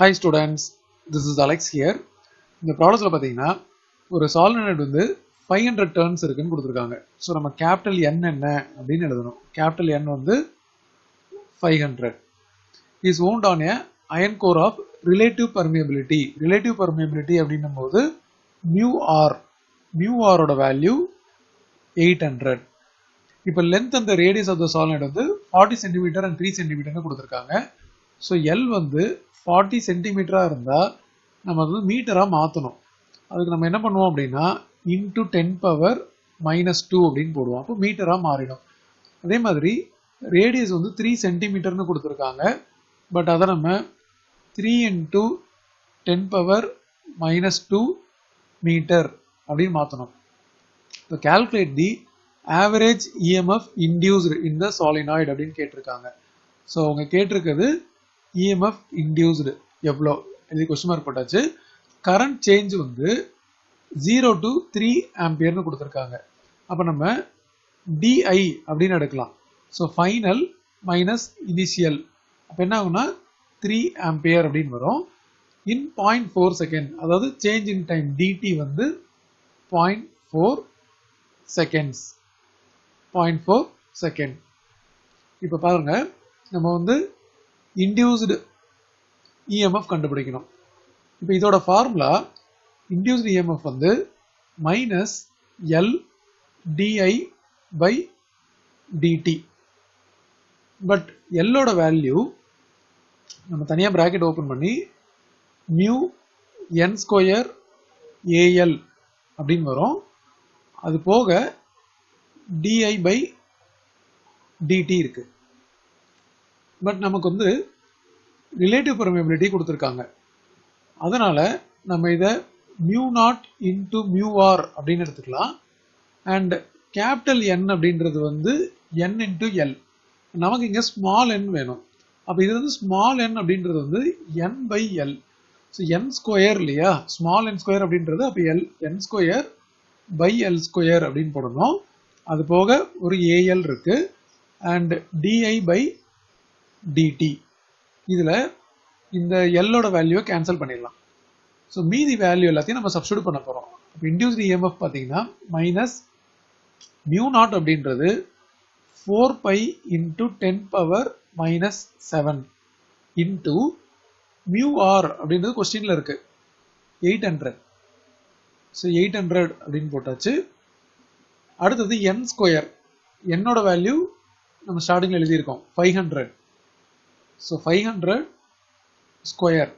hi students this is Alex here இந்த ப்ராடக்ட்ஸில் பார்த்தீங்கன்னா ஒரு சாலினாய்டு வந்து ஃபைவ் ஹண்ட்ரட் டேர்ன்ஸ் இருக்குன்னு கொடுத்துருக்காங்க ஸோ நம்ம கேபிட்டல் என் என்ன அப்படின்னு எழுதணும் கேபிட்டல் என் வந்து five hundred is wound on a iron core of relative permeability relative permeability அப்படின்னும் போது மியூ ஆர் மியூ ஆரோட வேல்யூ எயிட் ஹண்ட்ரட் இப்போ லென்த் அந்த ரேடியஸ் ஆஃப் த சாலினாய்டு வந்து ஃபார்ட்டி சென்டிமீட்டர் அண்ட் த்ரீ சென்டிமீட்டர்னு கொடுத்துருக்காங்க ஸோ எல் வந்து ஃபார்ட்டி சென்டிமீட்டராக இருந்தால் நம்ம வந்து மீட்டராக மாற்றணும் அதுக்கு நம்ம என்ன பண்ணுவோம் அப்படின்னா into ten power minus two அப்படின்னு போடுவோம் அப்போ மீட்டராக மாறிடும் அதே மாதிரி ரேடியஸ் வந்து த்ரீ சென்டிமீட்டர்னு கொடுத்துருக்காங்க பட் அதை நம்ம three into ten power minus two metre அப்படின்னு மாற்றணும் இப்போ calculate the average EMF induced in the solenoid அப்படின்னு கேட்டிருக்காங்க ஸோ அவங்க கேட்டிருக்கிறது இஎம்எஃப் இன்டியூஸ்டு எவ்வளோ எழுதி கொஸ்டின் மார்க் போட்டாச்சு கரண்ட் சேஞ்ச் வந்து ஜீரோ டு த்ரீ ஆம்பியர்னு கொடுத்துருக்காங்க அப்போ நம்ம டிஐ அப்படின்னு எடுக்கலாம் ஸோ ஃபைனல் மைனஸ் இனிஷியல் அப்போ என்ன ஆகும்னா த்ரீ ஆம்பியர் அப்படின்னு வரும் இன் பாயிண்ட் ஃபோர் செகண்ட் அதாவது சேஞ்ச் இன் டைம் டிடி வந்து point four seconds point four second இப்போ பாருங்க நம்ம வந்து இன்டியூஸ்டு இஎம்எஃப் கண்டுபிடிக்கணும் இப்போ இதோட ஃபார்முலா இன்டியூஸ்டு இஎம்எஃப் வந்து minus L DI by DT but எல்லோட வேல்யூ நம்ம தனியாக ப்ராக்கெட் ஓப்பன் பண்ணி மியூ என் ஸ்கொயர் ஏஎல் அப்படின்னு வரும் அது போக டிஐ பை டிடி இருக்கு பட் நமக்கு வந்து ரிலேட்டிவ் பர்மியபிலிட்டி கொடுத்துருக்காங்க அதனால நம்ம இதை mu naught into mu R அப்படின்னு எடுத்துக்கலாம் அண்ட் கேபிட்டல் என் அப்படின்றது வந்து என் இன்டு எல் நமக்கு இங்கே ஸ்மால் என் வேணும் அப்போ இது வந்து ஸ்மால் என் அப்படின்றது வந்து N by L so N square இல்லையா ஸ்மால் என் ஸ்கொயர் அப்படின்றது அப்போ L N square by L square அப்படின்னு போடணும் அது போக ஒரு ஏஎல் இருக்கு அண்ட் டிஐ பை டிடி இதில் இந்த எல்லோட வேல்யூவை கேன்சல் பண்ணிடலாம் ஸோ மீதி வேல்யூ எல்லாத்தையும் நம்ம சப்ஸ்டியூட் பண்ண போகிறோம் இப்போ இன்டியூஸ்டு இஎம்எஃப் பார்த்தீங்கன்னா மைனஸ் மியூ நாட் அப்படின்றது four pi into ten power minus seven into mu R அப்படின்றது கொஸ்டினில் இருக்கு eight hundred so eight hundred அப்படின்னு போட்டாச்சு அடுத்தது என் ஸ்கொயர் என்னோட வேல்யூ நம்ம ஸ்டார்டிங்கில் எழுதியிருக்கோம் five hundred so five hundred square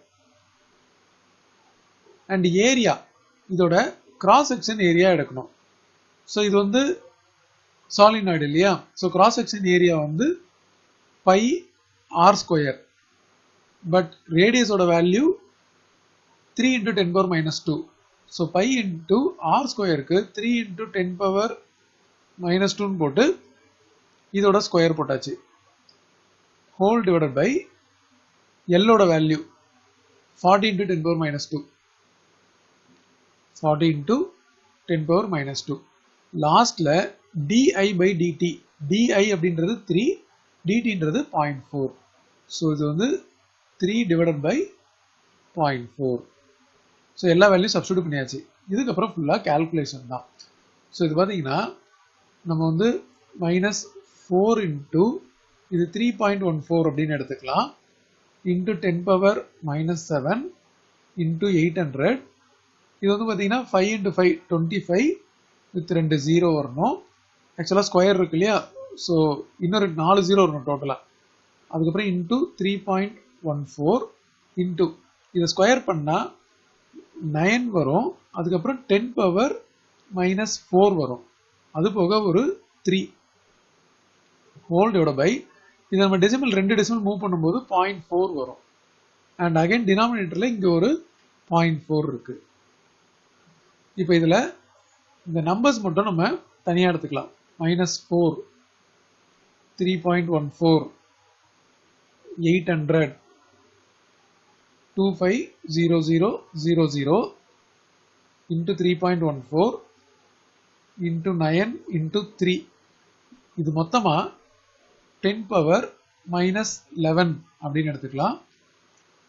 and area இதோட கிராஸ் செக்ஷன் ஏரியா எடுக்கணும் ஸோ இது வந்து சாலினாய்டு இல்லையா ஸோ கிராஸ் செக்ஷன் ஏரியா வந்து பை ஆர் ஸ்கொயர் பட் ரேடியஸோட value three into ten power minus two so pi into R ஸ்கொயருக்கு three into ten power minus டூன்னு போட்டு இதோட ஸ்கொயர் போட்டாச்சு ஹோல் டிவைடட் பை எல்லோட value forty into ten power minus two forty into ten power minus two லாஸ்ட்ல DI by DT DI அப்படின்றது three டிடின்றது point four so இது வந்து three divided by point four so எல்லா வேல்யூயும் substitute பண்ணியாச்சு இதுக்கப்புறம் ஃபுல்லாக கேல்குலேஷன் தான் ஸோ இது பார்த்தீங்கன்னா நம்ம வந்து மைனஸ் ஃபோர் இன்ட்டு இது த்ரீ பாயிண்ட் ஒன் ஃபோர் அப்படின்னு எடுத்துக்கலாம் into ten power minus seven into eight hundred இது வந்து பார்த்தீங்கன்னா five into five twenty five with ரெண்டு ஜீரோ வரணும் ஆக்சுவலாக ஸ்கொயர் இருக்கு இல்லையா ஸோ இன்னொரு நாலு ஜீரோ வரணும் டோட்டலாக அதுக்கப்புறம் into three point one four into இதை ஸ்கொயர் பண்ணால் நைன் வரும் அதுக்கப்புறம் டென் பவர் மைனஸ் ஃபோர் வரும் அது போக ஒரு த்ரீ ஹோல் டிவைட் பை இதை நம்ம டெசிமல் ரெண்டு டெசிமல் மூவ் பண்ணும்போது பாயிண்ட் ஃபோர் வரும் அண்ட் அகைன் டினாமினேட்டரில் இங்கே ஒரு பாயிண்ட் ஃபோர் இருக்கு இப்போ இதில் இந்த நம்பர்ஸ் மட்டும் நம்ம தனியாக எடுத்துக்கலாம் minus four three point one four eight hundred two five zero zero zero zero into three point one four into nine into three இது மொத்தமாக டென் பவர் மைனஸ் லெவன் அப்படின்னு எடுத்துக்கலாம்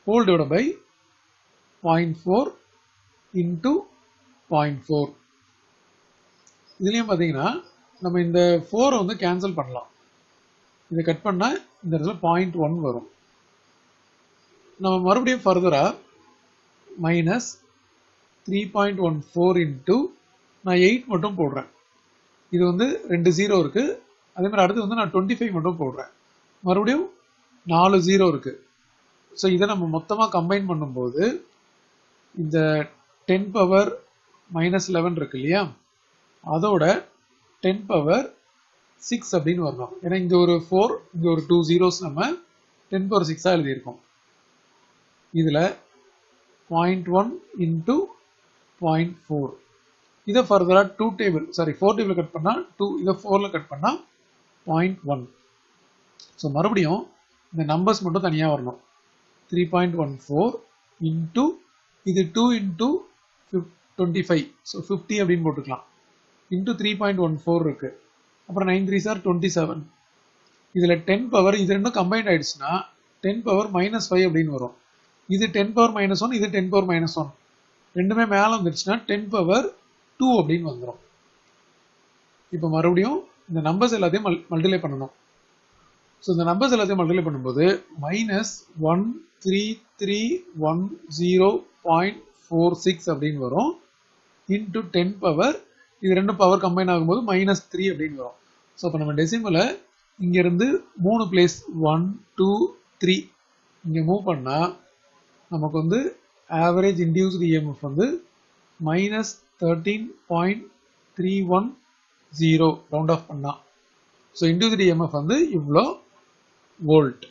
whole divide by point four into point four இதுலேயும் பார்த்தீங்கன்னா நம்ம இந்த ஃபோரை வந்து கேன்சல் பண்ணலாம் இதை கட் பண்ணால் இந்த இடத்துல பாயிண்ட் ஒன் வரும் நம்ம மறுபடியும் ஃபர்தராக minus three point one four into நான் எயிட் மட்டும் போடுறேன் இது வந்து ரெண்டு ஜீரோ இருக்குது அதே மாதிரி அடுத்து வந்து நான் டுவெண்ட்டி ஃபைவ் மட்டும் போடுறேன் மறுபடியும் நாலு ஜீரோ இருக்குது ஸோ இதை நம்ம மொத்தமாக கம்பைன் பண்ணும்போது இந்த டென் பவர் மைனஸ் லெவன் இருக்கு இல்லையா அதோட டென் பவர் சிக்ஸ் அப்படின்னு வரணும் ஏன்னா இங்கே ஒரு ஃபோர் இங்கே ஒரு டூ ஜீரோஸ் நம்ம டென் பவர் சிக்ஸாக எழுதியிருக்கோம் இதில் point one into point four இதை ஃபர்தராக two table sorry four table cut பண்ணால் டூ இதை ஃபோரில் கட் பண்ணால் பாயிண்ட் ஒன் ஸோ மறுபடியும் இந்த நம்பர்ஸ் மட்டும் தனியாக வரணும் three point one four into இது two into twenty five so fifty அப்படின்னு போட்டுக்கலாம் into three point one four இருக்கு அப்புறம் nine three sir twenty seven இதில் டென் பவர் இது ரெண்டும் கம்பைன்ட் ஆயிடுச்சுன்னா டென் பவர் மைனஸ் ஃபைவ் அப்படின்னு வரும் இது டென் பவர் மைனஸ் ஒன் இது டென் பவர் மைனஸ் ஒன் ரெண்டுமே மேலே வந்துருச்சுன்னா டென் பவர் டூ அப்படின்னு வந்துடும் இப்போ மறுபடியும் இந்த நம்பர்ஸ் எல்லாத்தையும் மல் மல்டிப்ளை பண்ணணும் ஸோ இந்த நம்பர்ஸ் எல்லாத்தையும் மல்டிப்ளை பண்ணும்போது minus one three three one zero point four six அப்படின்னு வரும் இன்ட்டு டென் பவர் இது ரெண்டும் பவர் கம்பைன் ஆகும்போது மைனஸ் த்ரீ அப்படின்னு வரும் ஸோ அப்போ நம்ம டெசிமலை இங்கேருந்து மூணு பிளேஸ் ஒன் டூ த்ரீ இங்கே மூவ் பண்ணால் நமக்கு வந்து ஆவரேஜ் இன்டியூஸ்டு இஎம்எஃப் வந்து minus thirteen point three one zero round off பண்ணால் ஸோ இன்டியூஸ்டு இஎம்எஃப் வந்து இவ்வளோ வோல்ட்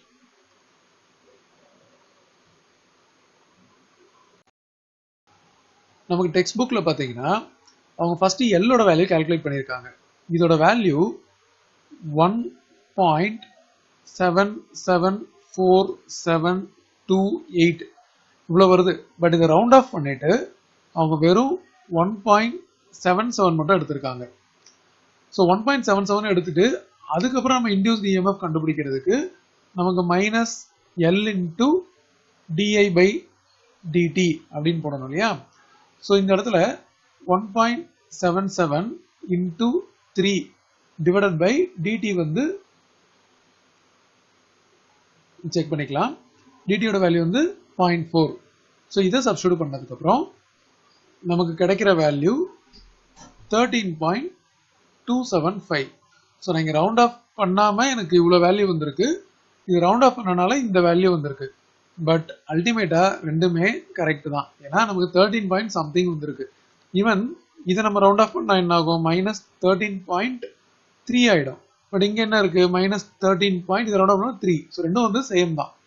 நமக்கு டெக்ஸ்ட் புக்கில் பார்த்தீங்கன்னா அவங்க ஃபஸ்ட்டு எல்லோட வேல்யூ கால்குலேட் பண்ணியிருக்காங்க இதோட value one point seven seven four seven two eight இவ்வளோ வருது பட் இதை ரவுண்ட் ஆஃப் பண்ணிட்டு அவங்க வெறும் ஒன் பாயிண்ட் செவன் செவன் மட்டும் எடுத்திருக்காங்க so one point seven seven எடுத்துட்டு அதுக்கப்புறம் நம்ம இன்டியூஸ் இஎம்எஃப் கண்டுபிடிக்கிறதுக்கு நமக்கு minus L into DI by DT அப்படின்னு போடணும் இல்லையா ஸோ இந்த இடத்துல one point seven seven into three divided by DT வந்து செக் பண்ணிக்கலாம் டிடியோட வேல்யூ வந்து பாயிண்ட் ஃபோர் ஸோ இதை சப்ஸ்டியூட் பண்ணதுக்கப்புறம் நமக்கு கிடைக்கிற value thirteen point two seven five so நான் இங்கே ரவுண்ட் ஆஃப் பண்ணாமல் எனக்கு இவ்வளோ வேல்யூ வந்திருக்கு இது ரவுண்ட் ஆஃப் பண்ணனால இந்த வேல்யூ வந்திருக்கு பட் அல்டிமேட்டாக ரெண்டுமே கரெக்ட் தான் ஏன்னா நமக்கு தேர்ட்டீன் பாயிண்ட் சம்திங் வந்திருக்கு ஈவன் இதை நம்ம ரவுண்ட் ஆஃப் பண்ணால் என்ன ஆகும் மைனஸ் தேர்ட்டீன் பாயிண்ட் த்ரீ ஆகிடும் பட் இங்கே என்ன இருக்குது மைனஸ் தேர்ட்டீன் பாயிண்ட் இது ரவுண்ட் ஆஃப் பண்ணால் த்ரீ ஸோ ரெண்டும் வந்து சேம் தான்